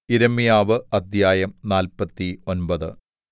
യിരെമ്യാവ് അദ്ധ്യായം നാല്പത്തി ഒമ്പത്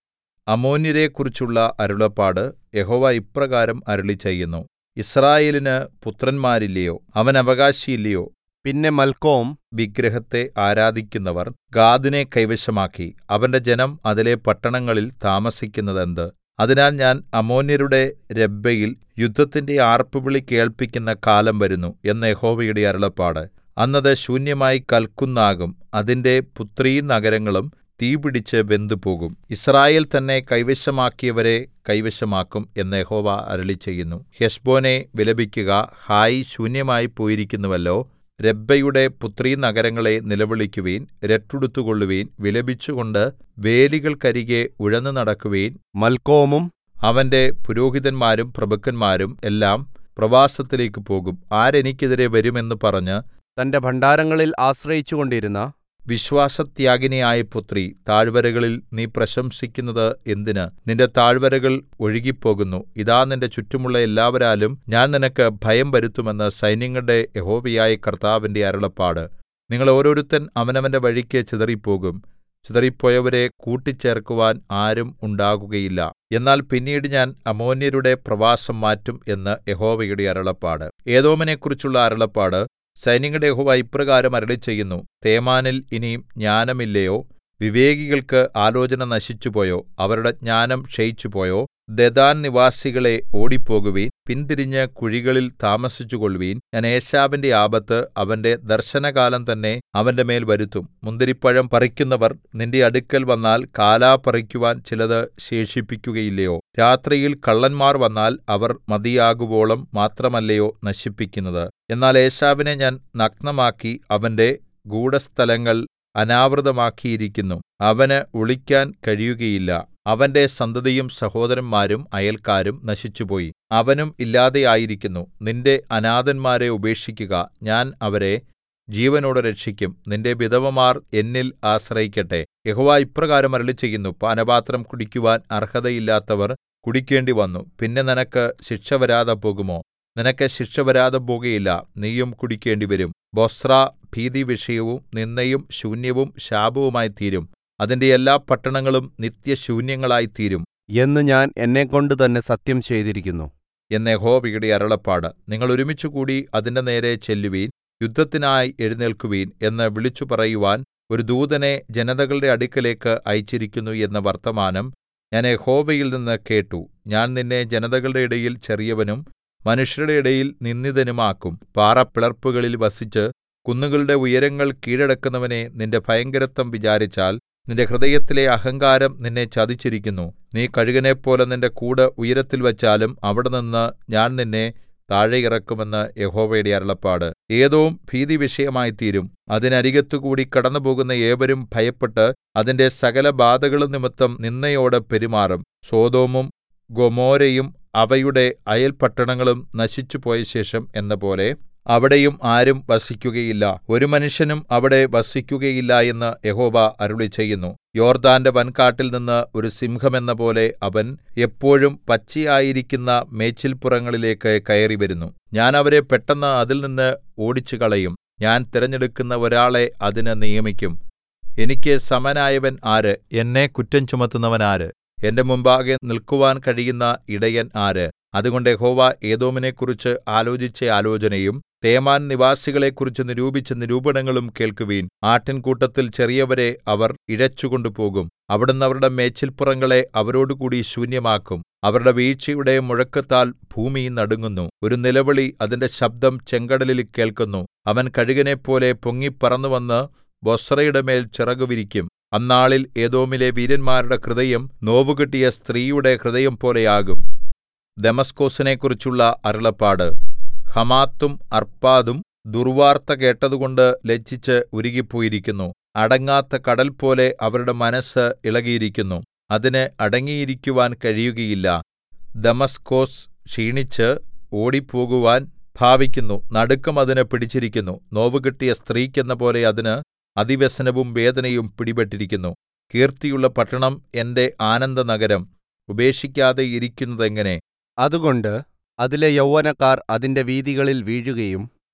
അമ്മോന്യരെക്കുറിച്ചുള്ള അരുളപ്പാട് യഹോവ ഇപ്രകാരം അരുളിച്ചെയ്യുന്നു യിസ്രായേലിന് പുത്രന്മാരില്ലയോ അവന് അവകാശിയില്ലയോ പിന്നെ മൽക്കോം വിഗ്രഹത്തെ ആരാധിക്കുന്നവർ ഗാദിനെ കൈവശമാക്കി അവന്റെ ജനം അതിലെ പട്ടണങ്ങളിൽ താമസിക്കുന്നതെന്ത് അതിനാൽ ഞാൻ അമ്മോന്യരുടെ രബ്ബയിൽ യുദ്ധത്തിന്റെ ആർപ്പുവിളി കേൾപ്പിക്കുന്ന കാലം വരുന്നു എന്ന് യഹോവയുടെ അരുളപ്പാട് അന്ന് അത് ശൂന്യമായി കൽക്കുന്നാകും അതിന്റെ പുത്രീനഗരങ്ങളും തീപിടിച്ച് വെന്തുപോകും യിസ്രായേൽ തന്നെ കൈവശമാക്കിയവരെ കൈവശമാക്കും എന്ന് യഹോവ അരുളിച്ചെയ്യുന്നു ഹെശ്ബോനേ വിലപിക്കുക ഹായി ശൂന്യമായി പോയിരിക്കുന്നുവല്ലോ രബ്ബയുടെ പുത്രീനഗരങ്ങളെ നിലവിളിക്കുവിൻ രട്ടുടുത്തുകൊള്ളുവിൻ വിലപിച്ചുകൊണ്ട് വേലികൾക്കരികെ ഉഴന്നു നടക്കുവിൻ മൽക്കോമും അവന്റെ പുരോഹിതന്മാരും പ്രഭുക്കന്മാരും എല്ലാം പ്രവാസത്തിലേക്ക് പോകും ആരെനിക്കെതിരെ വരും എന്ന് പറഞ്ഞ് തന്റെ ഭണ്ഡാരങ്ങളിൽ ആശ്രയിച്ചുകൊണ്ടിരുന്ന വിശ്വാസത്യാഗിനിയായ പുത്രി താഴ്വരകളിൽ നീ പ്രശംസിക്കുന്നത് എന്തിന് നിന്റെ താഴ്വരകൾ ഒഴുകിപ്പോകുന്നു ഇതാ നിന്റെ ചുറ്റുമുള്ള എല്ലാവരാലും ഞാൻ നിനക്ക് ഭയം വരുത്തുമെന്ന് സൈന്യങ്ങളുടെ യഹോവയായ കർത്താവിന്റെ അരുളപ്പാട് നിങ്ങൾ ഓരോരുത്തൻ അവനവന്റെ വഴിക്ക് ചിതറിപ്പോകും ചിതറിപ്പോയവരെ കൂട്ടിച്ചേർക്കുവാൻ ആരും ഉണ്ടാകുകയില്ല എന്നാൽ പിന്നീട് ഞാൻ അമ്മോന്യരുടെ പ്രവാസം മാറ്റും എന്ന് യഹോവയുടെ അരുളപ്പാട് ഏദോമിനെക്കുറിച്ചുള്ള അരുളപ്പാട് സൈന്യങ്ങളുടെ യഹോവ ഇപ്രകാരം അരുളിച്ചെയ്യുന്നു തേമാനിൽ ഇനി ജ്ഞാനമില്ലയോ വിവേകികൾക്ക് ആലോചന നശിച്ചുപോയോ അവരുടെ ജ്ഞാനം ക്ഷയിച്ചുപോയോ ദെദാൻ നിവാസികളെ ഓടിപ്പോകുവിൻ പിന്തിരിഞ്ഞ് കുഴികളിൽ താമസിച്ചുകൊള്ളുവിൻ ഞാൻ ഏശാവിന്റെ ആപത്ത് അവന്റെ ദർശനകാലം തന്നെ അവന്റെ മേൽ വരുത്തും മുന്തിരിപ്പഴം പറിക്കുന്നവർ നിന്റെ അടുക്കൽ വന്നാൽ കാലാ പറിക്കുവാൻ ചിലത് ശേഷിപ്പിക്കുകയില്ലയോ രാത്രിയിൽ കള്ളന്മാർ വന്നാൽ അവർ മതിയാകുവോളം മാത്രമല്ലയോ നശിപ്പിക്കുന്നത് എന്നാൽ ഏശാവിനെ ഞാൻ നഗ്നമാക്കി അവന്റെ ഗൂഢസ്ഥലങ്ങൾ അനാവൃതമാക്കിയിരിക്കുന്നു അവന് ഒളിക്കാൻ കഴിയുകയില്ല അവന്റെ സന്തതിയും സഹോദരന്മാരും അയൽക്കാരും നശിച്ചുപോയി അവനും ഇല്ലാതെയായിരിക്കുന്നു നിന്റെ അനാഥന്മാരെ ഉപേക്ഷിക്കുക ഞാൻ അവരെ ജീവനോടെ രക്ഷിക്കും നിന്റെ വിധവമാർ എന്നിൽ ആശ്രയിക്കട്ടെ യഹോവ ഇപ്രകാരം അരുളിച്ചെയ്യുന്നു പാനപാത്രം കുടിക്കുവാൻ അർഹതയില്ലാത്തവർ കുടിക്കേണ്ടി വന്നു പിന്നെ നിനക്ക് ശിക്ഷ വരാതെ പോകുമോ നിനക്ക് ശിക്ഷ വരാതെ പോകുകയില്ല നീയും കുടിക്കേണ്ടിവരും ബൊസ്ര ഭീതിവിഷയവും നിന്ദയും ശൂന്യവും ശാപവുമായിത്തീരും അതിന്റെ എല്ലാ പട്ടണങ്ങളും നിത്യശൂന്യങ്ങളായിത്തീരും എന്ന് ഞാൻ എന്നെക്കൊണ്ട് തന്നെ സത്യം ചെയ്തിരിക്കുന്നു എന്ന് യഹോവയുടെ അരുളപ്പാട് നിങ്ങൾ ഒരുമിച്ചുകൂടി അതിന്റെ നേരെ ചെല്ലുവീൻ യുദ്ധത്തിനായി എഴുന്നേൽക്കുവീൻ എന്ന് വിളിച്ചു പറയുവാൻ ഒരു ദൂതനെ ജനതകളുടെ അടുക്കലേക്ക് അയച്ചിരിക്കുന്നു എന്ന വർത്തമാനം ഞാൻ യഹോവയിൽ നിന്ന് കേട്ടു ഞാൻ നിന്നെ ജനതകളുടെ ഇടയിൽ ചെറിയവനും മനുഷ്യരുടെ ഇടയിൽ നിന്ദിതനുമാക്കും പാറപ്പിളർപ്പുകളിൽ വസിച്ച് കുന്നുകളുടെ ഉയരങ്ങൾ കീഴടക്കുന്നവനെ നിന്റെ ഭയങ്കരത്വം വിചാരിച്ചാൽ നിന്റെ ഹൃദയത്തിലെ അഹങ്കാരം നിന്നെ ചതിച്ചിരിക്കുന്നു നീ കഴുകനെപ്പോലെ നിന്റെ കൂട് ഉയരത്തിൽ വച്ചാലും അവിടെനിന്ന് ഞാൻ നിന്നെ താഴെ ഇറക്കുമെന്ന് യഹോവയുടെ അരുളപ്പാട് ഏതോം ഭീതിവിഷയമായിത്തീരും അതിനരികത്തുകൂടി കടന്നുപോകുന്ന ഏവരും ഭയപ്പെട്ട് അതിന്റെ സകല ബാധകളും നിമിത്തം നിന്ദയോടെ പെരുമാറും സോദോമും ഗൊമോരയും അവയുടെ അയൽപട്ടണങ്ങളും നശിച്ചുപോയ ശേഷം എന്നപോലെ അവിടെയും ആരും വസിക്കുകയില്ല ഒരു മനുഷ്യനും അവിടെ വസിക്കുകയില്ല എന്ന് യഹോവ അരുളിച്ചെയ്യുന്നു യോർദാന്റെ വൻകാട്ടിൽ നിന്ന് ഒരു സിംഹമെന്നപോലെ അവൻ എപ്പോഴും പച്ചയായിരിക്കുന്ന മേച്ചിൽപ്പുറങ്ങളിലേക്ക് കയറിവരുന്നു ഞാൻ അവരെ പെട്ടെന്ന് അതിൽ നിന്ന് ഓടിച്ചുകളയും ഞാൻ തിരഞ്ഞെടുക്കുന്ന ഒരാളെ അതിന് നിയമിക്കും എനിക്ക് സമനായവൻ ആര് എന്നെ കുറ്റം ചുമത്തുന്നവൻ ആര് എന്റെ മുമ്പാകെ നിൽക്കുവാൻ കഴിയുന്ന ഇടയൻ ആര് അതുകൊണ്ട് യഹോവ ഏദോമിനെക്കുറിച്ച് ആലോചിച്ച ആലോചനയും തേമാൻ നിവാസികളെക്കുറിച്ച് നിരൂപിച്ച നിരൂപണങ്ങളും കേൾക്കുവീൻ ആട്ടിൻകൂട്ടത്തിൽ ചെറിയവരെ അവർ ഇഴച്ചുകൊണ്ടുപോകും അവിടുന്ന് അവരുടെ മേച്ചിൽപ്പുറങ്ങളെ അവരോടുകൂടി ശൂന്യമാക്കും അവരുടെ വീഴ്ചയുടെ മുഴക്കത്താൽ ഭൂമി നടുങ്ങുന്നു ഒരു നിലവിളി അതിന്റെ ശബ്ദം ചെങ്കടലിൽ കേൾക്കുന്നു അവൻ കഴുകനെപ്പോലെ പൊങ്ങിപ്പറന്നുവന്ന് ബൊസ്രയുടെ മേൽ ചിറകു വിരിക്കും അന്നാളിൽ ഏദോമിലെ വീരന്മാരുടെ ഹൃദയം നോവുകിട്ടിയ സ്ത്രീയുടെ ഹൃദയം പോലെയാകും ദമസ്കോസിനെക്കുറിച്ചുള്ള അരുളപ്പാട് ഹമാത്തും അർപ്പാദും ദുർവാർത്ത കേട്ടതുകൊണ്ട് ലജ്ജിച്ച് ഉരുകിപ്പോയിരിക്കുന്നു അടങ്ങാത്ത കടൽ പോലെ അവരുടെ മനസ്സ് ഇളകിയിരിക്കുന്നു അതിന് അടങ്ങിയിരിക്കുവാൻ കഴിയുകയില്ല ദമസ്കോസ് ക്ഷീണിച്ച് ഓടിപ്പോകുവാൻ ഭാവിക്കുന്നു നടുക്കം അതിന് പിടിച്ചിരിക്കുന്നു നോവുകിട്ടിയ സ്ത്രീക്കെന്ന പോലെ അതിന് അതിവ്യസനവും വേദനയും പിടിപെട്ടിരിക്കുന്നു കീർത്തിയുള്ള പട്ടണം എന്റെ ആനന്ദനഗരം ഉപേക്ഷിക്കാതെ ഇരിക്കുന്നതെങ്ങനെ അതുകൊണ്ട് അതിലെ യൗവനക്കാർ അതിന്റെ വീഥികളിൽ വീഴുകയും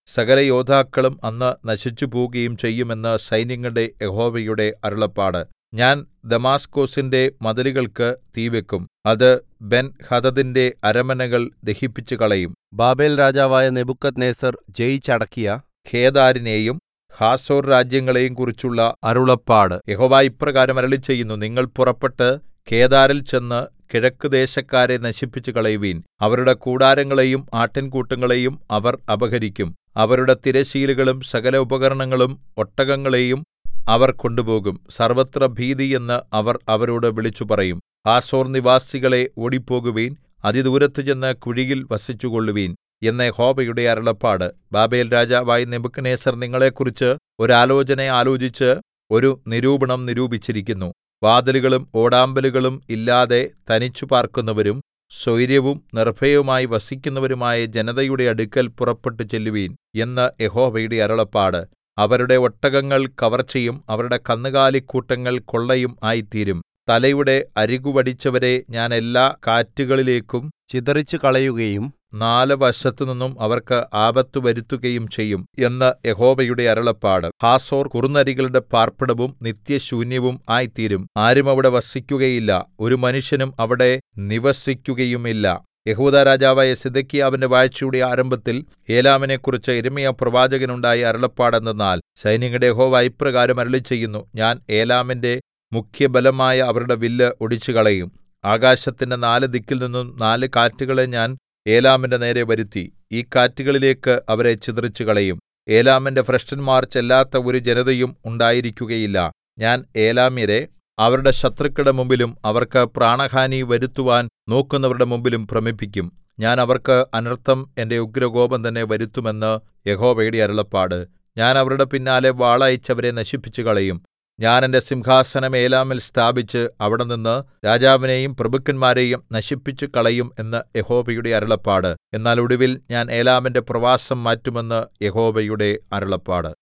സകല യോദ്ധാക്കളും അന്ന് നശിച്ചുപോകുകയും ചെയ്യുമെന്ന് സൈന്യങ്ങളുടെ യഹോവയുടെ അരുളപ്പാട് ഞാൻ ദമാസ്കൊസിന്റെ മതിലുകൾക്ക് തീ വെക്കും അത് ബെൻഹദദിന്റെ അരമനകൾ ദഹിപ്പിച്ചുകളയും ബാബേൽ രാജാവായ നെബൂഖദ്നേസർ ജയിച്ചടക്കിയ കേദാരിനെയും ഹാസോർ രാജ്യങ്ങളെയും കുറിച്ചുള്ള അരുളപ്പാട് യഹോവ ഇപ്രകാരം അരുളിച്ചെയ്യുന്നു നിങ്ങൾ പുറപ്പെട്ട് കേദാരിൽ ചെന്ന് കിഴക്കുദേശക്കാരെ നശിപ്പിച്ചു കളയുവിൻ അവരുടെ കൂടാരങ്ങളെയും ആട്ടിൻകൂട്ടങ്ങളെയും അവർ അപഹരിക്കും അവരുടെ തിരശ്ശീലകളും സകല ഉപകരണങ്ങളും ഒട്ടകങ്ങളെയും അവർ കൊണ്ടുപോകും സർവത്ര ഭീതി എന്ന് അവർ അവരോട് വിളിച്ചു പറയും ഹാസോർ നിവാസികളെ ഓടിപ്പോകുവിൻ അതിദൂരത്ത് ചെന്ന് കുഴിയിൽ വസിച്ചുകൊള്ളുവിൻ എന്ന് യഹോവയുടെ അരുളപ്പാട് ബാബേൽ രാജാവായ നെബൂഖദ്നേസർ നിങ്ങളെക്കുറിച്ച് ഒരു ആലോചന ആലോചിച്ച് ഒരു നിരൂപണം നിരൂപിച്ചിരിക്കുന്നു വാതിലുകളും ഓടാമ്പലുകളും ഇല്ലാതെ തനിച്ചു പാർക്കുന്നവരും സ്വൈരവും നിർഭയവുമായി വസിക്കുന്നവരുമായ ജനതയുടെ അടുക്കൽ പുറപ്പെട്ടു ചെല്ലുവീൻ എന്ന് യഹോവയുടെ അരുളപ്പാട് അവരുടെ ഒട്ടകങ്ങൾ കവർച്ചയും അവരുടെ കന്നുകാലിക്കൂട്ടങ്ങൾ കൊള്ളയും ആയിത്തീരും തലയുടെ അരികുവടിച്ചവരെ ഞാൻ എല്ലാ കാറ്റുകളിലേക്കും ചിതറിച്ചു കളയുകയും നാല് വശത്തുനിന്നും അവർക്ക് ആപത്ത് വരുത്തുകയും ചെയ്യും എന്ന് യഹോവയുടെ അരുളപ്പാട് ഹാസോർ കുറുനരികളുടെ പാർപ്പിടവും നിത്യശൂന്യവും ആയിത്തീരും ആരും അവിടെ വസിക്കുകയില്ല ഒരു മനുഷ്യനും അവിടെ നിവസിക്കുകയുമില്ല യഹൂദ രാജാവായ സിദക്കിയാവിന്റെ വാഴ്ചയുടെ ആരംഭത്തിൽ ഏലാമിനെക്കുറിച്ച് യിരെമ്യാ പ്രവാചകനുണ്ടായ അരുളപ്പാടെന്തെന്നാൽ സൈന്യങ്ങളുടെ യഹോവ ഇപ്രകാരം അരുളിച്ചെയ്യുന്നു ഞാൻ ഏലാമിന്റെ മുഖ്യബലമായ അവരുടെ വില്ല് ഒടിച്ചുകളയും ആകാശത്തിന്റെ നാല് ദിക്കിൽ നിന്നും നാല് കാറ്റുകളെ ഞാൻ ഏലാമിന്റെ നേരെ വരുത്തി ഈ കാറ്റുകളിലേക്ക് അവരെ ചിതറിച്ചു കളയും ഏലാമിന്റെ ഭ്രഷ്ടന്മാർ ചെല്ലാത്ത ഒരു ജനതയും ഉണ്ടായിരിക്കുകയില്ല ഞാൻ ഏലാമ്യരെ അവരുടെ ശത്രുക്കളുടെ മുമ്പിലും അവർക്ക് പ്രാണഹാനി വരുത്തുവാൻ നോക്കുന്നവരുടെ മുമ്പിലും ഭ്രമിപ്പിക്കും ഞാൻ അവർക്ക് അനർത്ഥം എന്റെ ഉഗ്രകോപം തന്നെ വരുത്തുമെന്ന് യഹോവയുടെ അരുളപ്പാട് ഞാൻ അവരുടെ പിന്നാലെ വാളയച്ചവരെ നശിപ്പിച്ചു കളയും ഞാൻ എന്റെ സിംഹാസനം ഏലാമിൽ സ്ഥാപിച്ച് അവിടെനിന്ന് രാജാവിനെയും പ്രഭുക്കന്മാരെയും നശിപ്പിച്ചു കളയും എന്ന് യഹോവയുടെ അരുളപ്പാട് എന്നാൽ ഒടുവിൽ ഞാൻ ഏലാമിന്റെ പ്രവാസം മാറ്റുമെന്ന് യഹോവയുടെ അരുളപ്പാട്